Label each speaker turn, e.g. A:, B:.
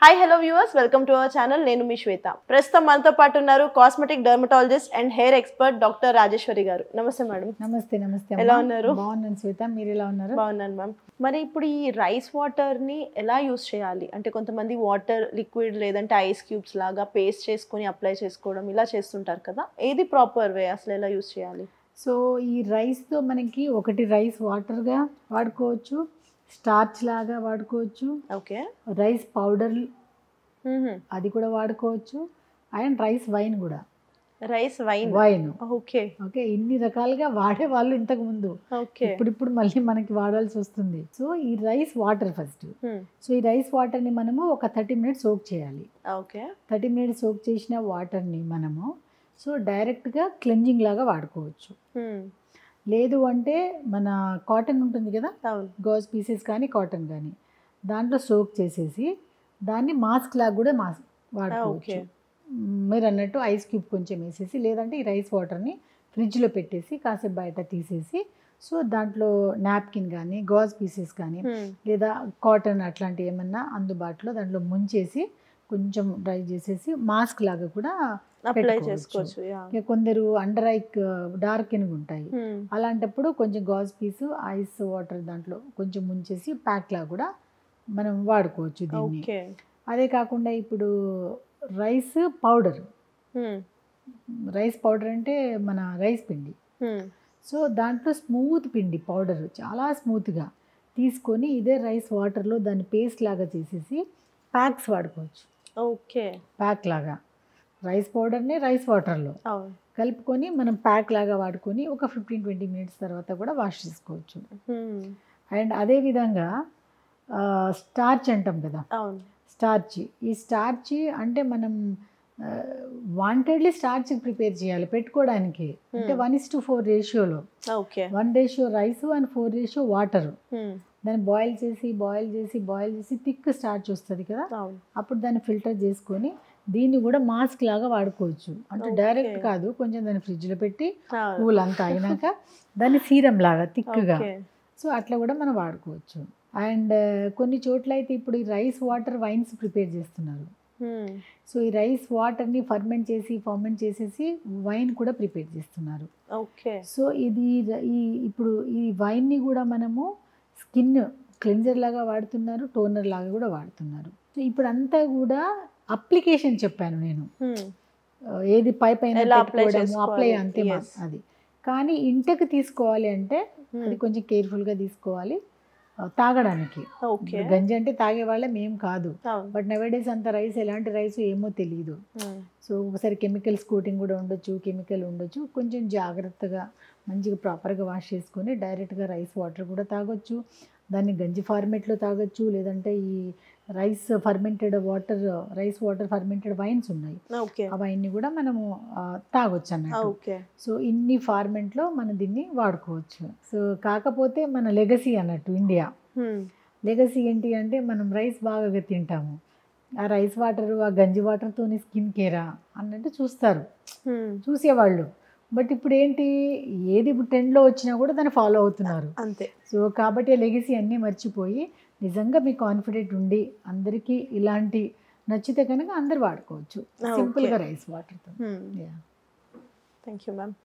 A: Hi hello viewers welcome to our channel నేను మీ శ్వేత ప్రస్తుతం మనతో పాటు ఉన్నారు cosmetic dermatologist and hair expert doctor Rajeshwari garu నమస్తే మేడం
B: నమస్తే నమస్తే
A: ఎలా
B: అమ్మా.
A: ఉన్నారు?
B: బాగున్నాను శ్వేత మీరు ఎలా ఉన్నారు
A: బాగున్నాను మ్యామ్ మరి ఇప్పుడు ఈ రైస్ వాటర్ ని ఎలా యూస్ చేయాలి అంటే కొంతమంది వాటర్ లిక్విడ్ లేదంటే ఐస్ క్యూబ్స్ లాగా పేస్ట్ చేసుకొని అప్లై చేసుకోవడం ఇలా చేస్తుంటారు కదా ఏది ప్రాపర్ వే అసలు ఎలా యూస్ చేయాలి
B: సో ఈ రైస్తో మనకి ఒకటి రైస్ వాటర్గా వాడుకోవచ్చు స్టార్చ్ లాగా వాడుకోవచ్చు
A: ఓకే
B: రైస్ పౌడర్ అది కూడా వాడుకోవచ్చు అండ్ రైస్ వైన్ కూడా
A: rice wine
B: wine
A: okay
B: okay ఇన్ని రకాలుగా వాడే వాళ్ళు ఇంతకు ముందు
A: ఓకే
B: ఇప్పుడిప్పుడు మళ్ళీ మనకి వాడాల్సి వస్తుంది సో ఈ రైస్ వాటర్ ఫస్ట్ సో ఈ రైస్ వాటర్ని మనము ఒక థర్టీ మినిట్స్ సోక్ చేయాలి
A: ఓకే
B: థర్టీ మినిట్స్ సోక్ చేసిన వాటర్ని మనము సో డైరెక్ట్గా క్లెంజింగ్ లాగా వాడుకోవచ్చు లేదు అంటే మన కాటన్ ఉంటుంది కదా
A: అవును
B: గౌజ్ పీసెస్ కానీ కాటన్ కానీ దాంట్లో సోక్ చేసేసి దాన్ని మాస్క్ లాగా కూడా మాస్క్ వాడుకోవచ్చు
A: ఓకే
B: మ్, మీరు అన్నట్టు ఐస్ క్యూబ్ కొంచెం వేసేసి లేదంటే ఈ రైస్ వాటర్ని ఫ్రిడ్జ్లో పెట్టేసి కాసేపు బయట తీసేసి సో దాంట్లో నాప్కిన్ కానీ గాజ్ పీసెస్ కానీ లేదా కాటన్ అట్లాంటి ఏమన్నా అందుబాటులో దాంట్లో ముంచేసి కొంచెం డ్రై చేసేసి మాస్క్ లాగా కూడా
A: అప్లై
B: పెట్టుకోవచ్చు.
A: చేసుకోవచ్చు యా
B: ఇక కొందరు అండర్ ఐ డార్క్ ఎనుగు ఉంటాయి అలాంటప్పుడు కొంచెం గాజ్ పీసు ఐస్ వాటర్ దాంట్లో కొంచెం ముంచేసి ప్యాక్ లా కూడా మనం వాడుకోవచ్చు దీన్ని
A: ఓకే
B: అదే కాకుండా ఇప్పుడు రైస్ పౌడర్ రైస్ పౌడర్ అంటే మన రైస్ పిండి సో దాంట్లో స్మూత్ పిండి పౌడర్ చాలా స్మూత్గా తీసుకొని ఇదే రైస్ వాటర్లో దాన్ని పేస్ట్ లాగా చేసేసి ప్యాక్స్ వాడుకోవచ్చు
A: ఓకే
B: ప్యాక్ లాగా రైస్ పౌడర్ని రైస్ వాటర్లో
A: అవును
B: కలుపుకొని మనం ప్యాక్ లాగా వాడుకొని ఒక ఫిఫ్టీన్ ట్వంటీ మినిట్స్ తర్వాత కూడా వాష్ చేసుకోవచ్చు అండ్ అదేవిధంగా స్టార్చ్ అంటాం కదా
A: అవును
B: స్టార్చ్ ఈ స్టార్చ్ అంటే మనం వాంటెడ్లీ స్టార్చ్ ప్రిపేర్ చేయాలి పెట్టుకోవడానికి అంటే
A: Hmm.
B: One is to four రేషియోలో
A: okay
B: one ratio rice and four ratio water దాన్ని బాయిల్ చేసి బాయిల్ చేసి బాయిల్ చేసి థిక్ స్టార్చ్ వస్తుంది కదా
A: అవును
B: అప్పుడు దాన్ని ఫిల్టర్ చేసుకొని దీన్ని కూడా మాస్క్ లాగా వాడుకోవచ్చు అంటే
A: Okay.
B: డైరెక్ట్ కాదు కొంచెం దాన్ని ఫ్రిడ్జ్లో పెట్టి
A: అవును.
B: కూల్ అంతా అయినాక దాన్ని సీరం లాగా థిక్గా
A: ఓకే
B: సో అట్లా కూడా మనం వాడుకోవచ్చు అండ్ కొన్ని చోట్ల అయితే ఇప్పుడు ఈ రైస్ వాటర్ వైన్స్ ప్రిపేర్ చేస్తున్నారు సో ఈ రైస్ వాటర్ని ఫర్మెంట్ చేసి ఫర్మెంట్ చేసేసి వైన్ కూడా ప్రిపేర్ చేస్తున్నారు
A: ఓకే
B: సో ఇది ర- ఈ ఇప్పుడు ఈ వైన్ని కూడా మనము స్కిన్ క్లెన్జర్ లాగా వాడుతున్నారు టోనర్ లాగా కూడా వాడుతున్నారు సో ఇప్పుడు అంతా కూడా అప్లికేషన్ చెప్పాను నేను ఆ, ఏది పై పైన
A: ఎలా apply
B: పెట్టుకోవడము
A: చేసుకోవాలి?
B: అప్లై అంతే మా-
A: Yes.
B: అది కానీ ఇంటకు తీసుకోవాలి అంటే అది కొంచెం కేర్ఫుల్గా తీసుకోవాలి ఆ, తాగడానికి
A: ఓకే
B: ఇప్పుడు గంజి అంటే తాగే వాళ్ళే మేము కాదు
A: అవును
B: బట్ నవేడేస్ అంత రైస్ ఎలాంటి రైస్ ఏమో తెలియదు సో ఒకసారి కెమికల్స్ కోటింగ్ కూడా ఉండొచ్చు కెమికల్ ఉండొచ్చు కొంచెం జాగ్రత్తగా మంచిగా ప్రాపర్గా వాష్ చేసుకొని డైరెక్ట్గా రైస్ వాటర్ కూడా తాగొచ్చు దాన్ని గంజి ఫార్మేట్లో తాగొచ్చు లేదంటే ఈ rice fermented water rice water fermented wines ఉన్నాయి
A: ఓకే
B: ఆ వైన్ని కూడా మనము ఆ, తాగొచ్చు అన్నట్టు
A: ఓకే
B: సో ఇన్ని ఫార్మెంట్లో మనం దీన్ని వాడుకోవచ్చు సో కాకపోతే మన లెగసీ అన్నట్టు ఇండియా లెగసీ ఏంటి అంటే మనం రైస్ బాగా తింటాము ఆ రైస్ వాటర్ ఆ గంజి వాటర్తోని స్కిన్ కేరా అన్నట్టు చూస్తారు చూసేవాళ్ళు బట్ ఇప్పుడు ఏంటి ఏది ఇప్పుడు ట్రెండ్లో వచ్చినా కూడా దాన్ని ఫాలో అవుతున్నారు
A: అంతే
B: సో కాబట్టి లెగసీ అన్నీ మర్చిపోయి నిజంగా మీ కాన్ఫిడెంట్ ఉండి అందరికీ ఇలాంటి నచ్చితే కనుక అందరు వాడుకోవచ్చు
A: Okay.
B: సింపుల్గా రైస్ వాటర్తో
A: థ్యాంక్ యూ మ్యామ్